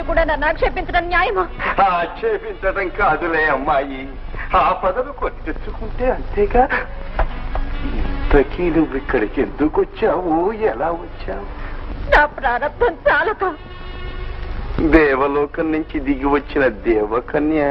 కూడా నన్ను ఆక్షేపించడం న్యాయమా ఆక్షేపించడం కాదులే అమ్మాయి ఆ పదవి కొని తెచ్చుకుంటే అంతేగా ఇంతకీ నువ్వు ఇక్కడికి ఎందుకు వచ్చావు ఎలా వచ్చావు నా ప్రారంభం చాలక దేవలోకం నుంచి దిగి వచ్చిన దేవకన్య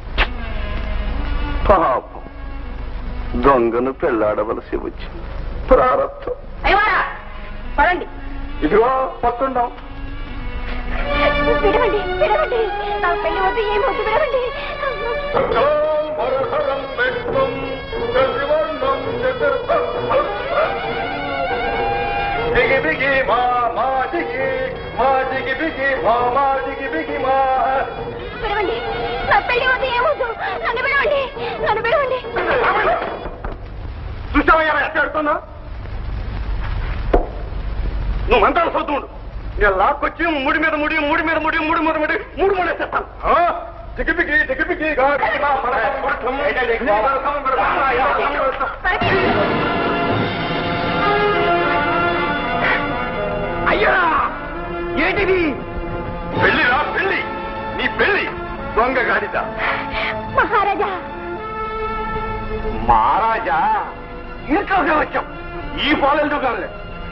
పాపం దొంగను పెళ్లాడవలసి వచ్చింది ప్రారంభం అయ్యవారా పడండి ఇదిగో పట్టున్నాం విడవండి విడవండి నా పెళ్లి వద్దు ఏం వద్దు విడవండి బిగి బిగి మా మా దిగి మా దిగి బిగి మా మా దిగి బిగి మా విడవండి నా పెళ్లి వద్దు ఏం వద్దు నన్ను విడవండి నన్ను విడవండి చూసావయ్యా ఎట్లాడుతున్నా నువ్వు మంత్రాలు చదువుతుండు నేను లాక్కొచ్చి ముడి మీద ముడి ముడి మీద ముడి ముడి మీద ముడి మూడు ముడి చెప్తాను దిగిపికి దిగిపికి అయ్యా ఏంటిది పెళ్లిరా పెళ్లి నీ పెళ్లి దొంగ గాడిద మహారాజా మహారాజా ఇంట్లోకే వచ్చాం ఈ పాలెందుకు కాదులే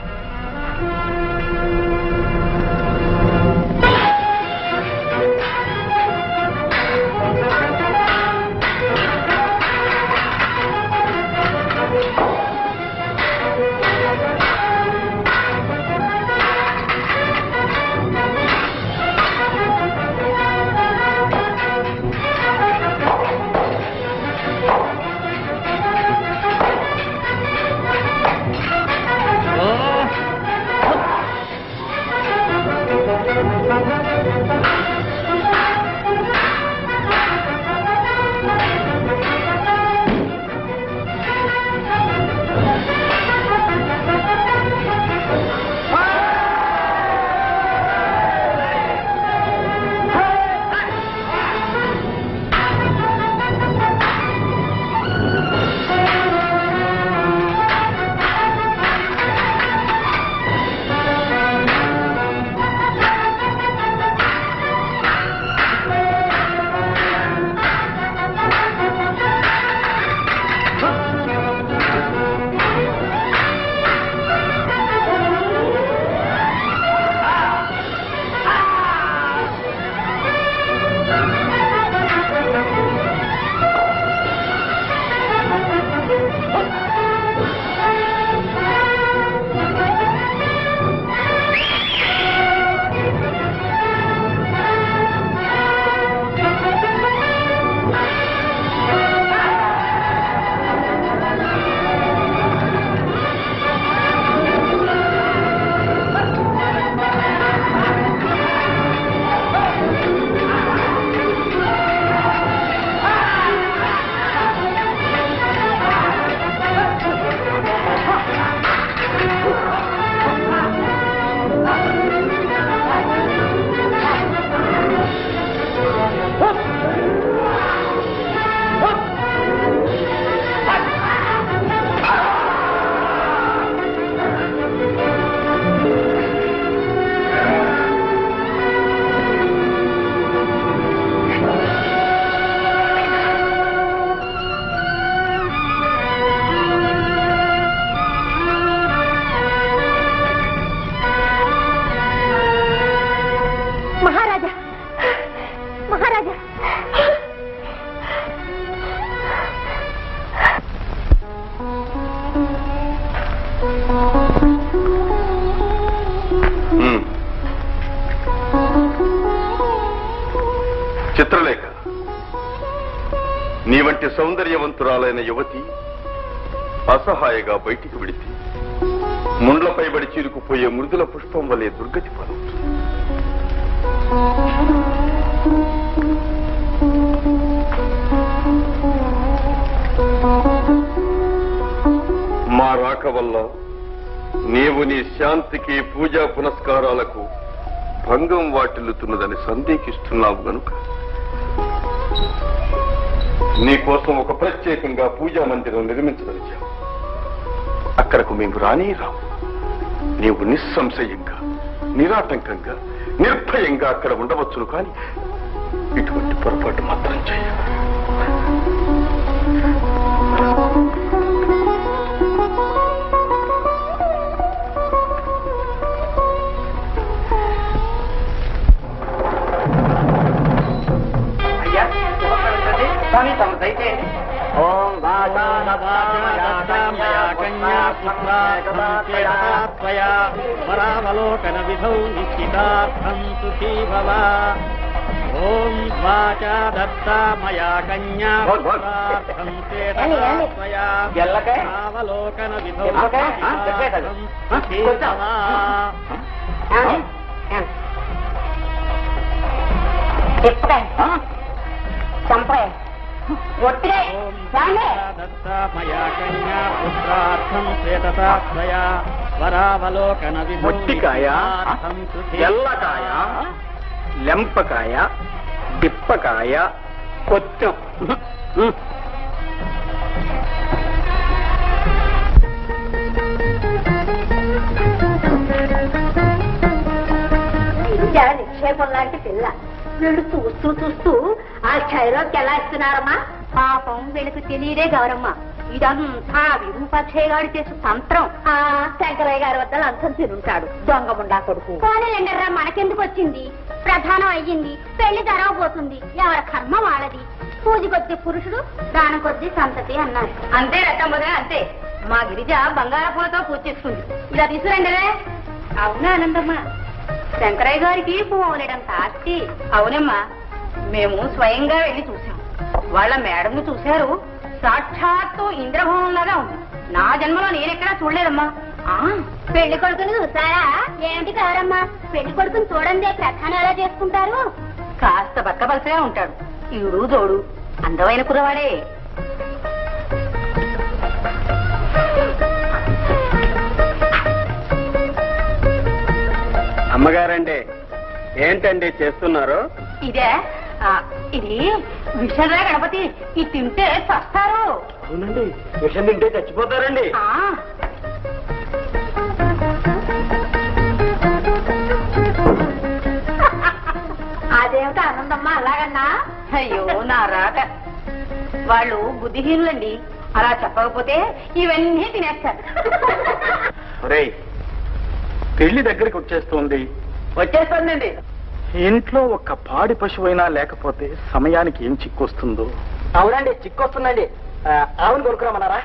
మహారాజా మహారాజా ఉమ్. చిత్రలేఖ నీ వంటి సౌందర్యవంతురాలైన యువతి అసహాయగా బయటికి విడితే ముండ్లపై బడి చీరుకుపోయే మృదుల పుష్పం వలె దుర్గతి పాలవుతుంది మా రాక వల్ల నీవు నీ శాంతికి పూజా పునస్కారాలకు భంగం వాటిల్లుతున్నదని సందేహిస్తున్నావు గనుక నీకోసం ఒక ప్రత్యేకంగా పూజా మందిరం నిర్మించదలిచావు అక్కడకు మేము రాని రావు నీవు నిస్సంశయంగా నిరాటంకంగా నిర్భయంగా అక్కడ ఉండవచ్చును కానీ ఇటువంటి పొరపాటు మాత్రం చేయ అయ్యా స్వామి తమ దయచేయండి ఓం పరావలోకన విధౌ నిశ్చితార్థం సుఖీ భవ ఓం వాచా దత్తా మయా కన్యా బోల్, బోల్. పుత్రార్థం ఏలి, ఏలి. చేతసాత్వయా ఎల్లకే? పరావలోకన విధౌ ఎల్లకే? ఆ, నిశ్చితార్థం చెప్పేది. సుఖీ కొంచెం. భవ ఎప్పుడే చంపే ఒట్టిగా ఓం రాండి. దత్తా మయా కన్యా పుత్రార్థం చేతసాత్వయా వరావలోకన విధౌ మొట్టికాయ నిశ్చితార్థం సుఖీ ఎల్లకాయ లెంపకాయ తిప్పకాయ కొత్తం విద్య నిక్షేపం లాంటి పిల్ల వీళ్ళు చూస్తూ చూస్తూ ఆ క్షయలోకి ఎలా ఇస్తున్నారమ్మా పాపం వీళ్ళకి తెలియదే గౌరమ్మ ఇదంతా విరూపాక్షయ్య చేసే తంత్రం ఆ శంకరయ్య గారి వద్ద లంచం తినుంటాడు దొంగ ముండా కొడుకు పోనీలేండర్రా మనకెందుకు వచ్చింది ప్రధానం అయ్యింది పెళ్లి జరగబోతుంది ఎవరి కర్మ వాళ్ళది పూజ కొద్ది పురుషుడు దానం కొద్ది సంతతి అన్నారు అంతే రట్టమ్మదే అంతే మా గిరిజ బంగారపూలతో పూజ చేసుకుంది ఇలా తీసుకురండిరే అవునా ఆనందమ్మ శంకరయ్య గారికి పోలేడంత ఆస్తి అవునమ్మా మేము స్వయంగా వెళ్ళి చూసాం వాళ్ళ మేడంను చూశారు సాక్షాత్తు ఇంద్రభవనంలాగా ఉంది నా జన్మలో నేనెక్కడా చూడలేదమ్మా ఆ పెళ్లి కొడుకుని చూసారా ఏమిటి కారమ్మా పెళ్లి కొడుకుని చూడండి ప్రధానం ఎలా చేసుకుంటారు కాస్త బక్కబలసగా ఉంటాడు ఈడు జోడు అందమైన కురవాడే అమ్మగారండి ఏంటండి చేస్తున్నారు ఇదే ఆ, ఇది విషరా గణపతి ఇది తింటే చస్తారు అవునండి విషం తింటే చచ్చిపోతారండి ఆ అదేమిటి ఆనందమ్మా అలాగన్నా అయ్యో నా రాక వాళ్ళు బుద్ధిహీనులండి అలా చెప్పకపోతే ఇవన్నీ తినేస్తారు ఒరేయ్ పెళ్లి దగ్గరికి వచ్చేస్తుంది వచ్చేస్తుందండి ఇంట్లో ఒక్క పాడి పశువైనా లేకపోతే సమయానికి ఏం చిక్కొస్తుందో అవునండి చిక్కొస్తుందండి ఆవును కొనుక్కురామన్నారా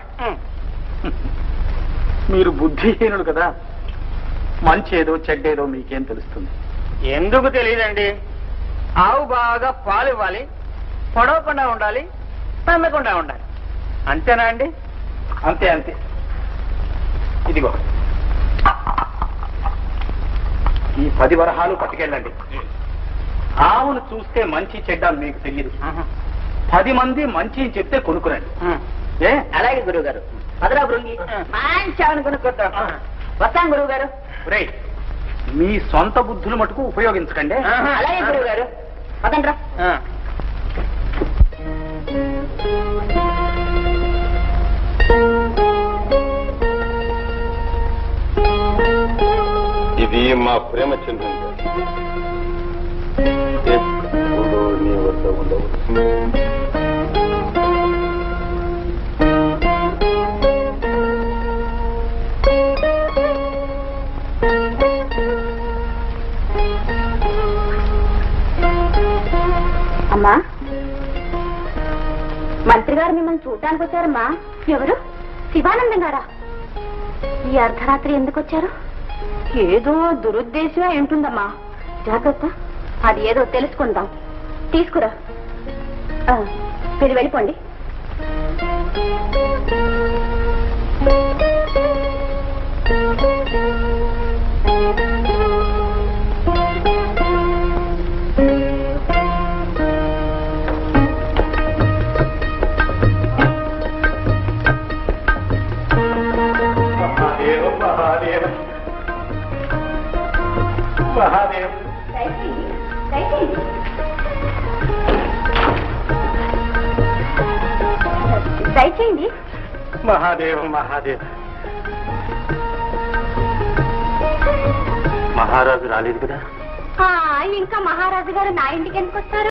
మీరు బుద్ధిహీనులు కదా మంచేదో చెడ్డేదో మీకేం తెలుస్తుంది ఎందుకు తెలియదండి ఆవు బాగా పాలు ఇవ్వాలి పొడవకుండా ఉండాలి తమ్మకుండా ఉండాలి అంతేనా అండి అంతే అంతే ఇదిగో ఈ పది వరహాలు పట్టుకెళ్ళండి ఆవును చూస్తే మంచి చెడ్డ అని మీకు తెలియదు పది మంది మంచి అని చెప్తే కొనుక్కురండి ఏ అలాగే గురువు గారు పదరా బృంగి మంచి ఆవును కొనుక్కొద్దాం వస్తాం గురువు గారు మీ సొంత బుద్ధులు మటుకు ఉపయోగించకండి అలాగే గురువు గారు పదండ్రా ఇది మా ప్రేమచంద్రుని గారు. ఎప్పుడూ నీ వద్ద ఉండవచ్చు అమ్మా మంత్రి గారు మిమ్మల్ని చూడటానికి వచ్చారమ్మా ఎవరు శివానందం గారా ఈ అర్ధరాత్రి ఎందుకు వచ్చారు ఏదో దురుద్దేశమే ఉంటుందమ్మా జాగ్రత్త అది ఏదో తెలుసుకుందాం తీసుకురా ఆ, మీరు వెళ్ళిపోండి మహాదేవ మహాదేవ మహాదేవ దయచేయండి మహాదేవ మహాదేవ మహారాజు రాలేదు కదా ఆ, ఇంకా మహారాజు గారు నా ఇంటికి ఎందుకు వస్తారు